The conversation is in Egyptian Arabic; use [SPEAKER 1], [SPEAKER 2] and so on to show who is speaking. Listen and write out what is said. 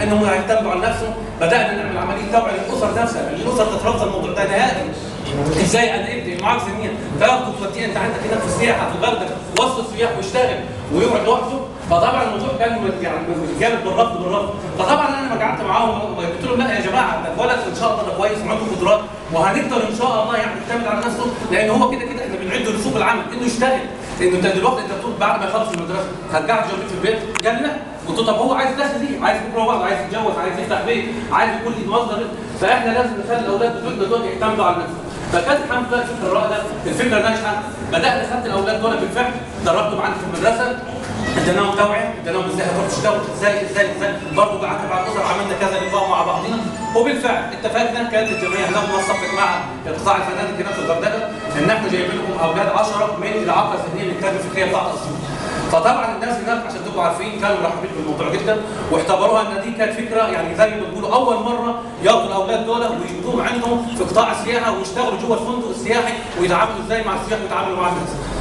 [SPEAKER 1] انهم يعتمدوا على نفسهم بدانا نعمل عمليه توعيه للاسر نفسها لان الاسر تترفض الموضوع ده نهائي ازاي انا ابني معاك سنين تاخده توديه انت عندك هنا في السياحه في البلد وسط السياح ويشتغل ويقعد لوحده فطبعا الموضوع كان يعني جامد بالرفض بالرفض فطبعا انا لما قعدت معاهم قلت لهم لا يا جماعه ده ولد ان شاء الله ده كويس وعنده قدرات وهنقدر ان شاء الله يعني يعتمد على نفسه لان هو كده كده احنا بنعده لسوق العمل انه يشتغل لانه انت دلوقتي انت بتقول بعد ما يخلص المدرسه هتقعد جنبي في البيت قال لا قلت له طب هو عايز دخل ليه؟ عايز بكره بعض عايز يتجوز عايز يفتح بيت عايز يكون لي مصدر فاحنا لازم نخلي الاولاد بتوعنا دول يعتمدوا على نفسهم فكانت الحمد لله الفكره الرائده الفكره ناجحه بدات خدت الاولاد دول بالفعل دربتهم عندي في المدرسه اديناهم توعيه اديناهم ازاي هتروح تشتغل ازاي ازاي ازاي برضه قعدت مع الاسر عملنا كذا لقاء مع بعضنا وبالفعل اتفقنا كانت الجمعيه هناك منسقه مع قطاع الفنادق هناك في الغردقه ان احنا جايبين لكم اولاد 10 من الاعاقه الذهنيه اللي كانت الفكريه بتاعت اسيوط فطبعا الناس هناك عشان تبقوا عارفين كانوا مرحبين بالموضوع جدا واعتبروها ان دي كانت فكره يعني زي ما بيقولوا اول مره ياخدوا الاولاد دول ويجيبوهم عندهم في قطاع السياحه ويشتغلوا جوه الفندق السياحي ويتعاملوا ازاي مع السياح ويتعاملوا مع الناس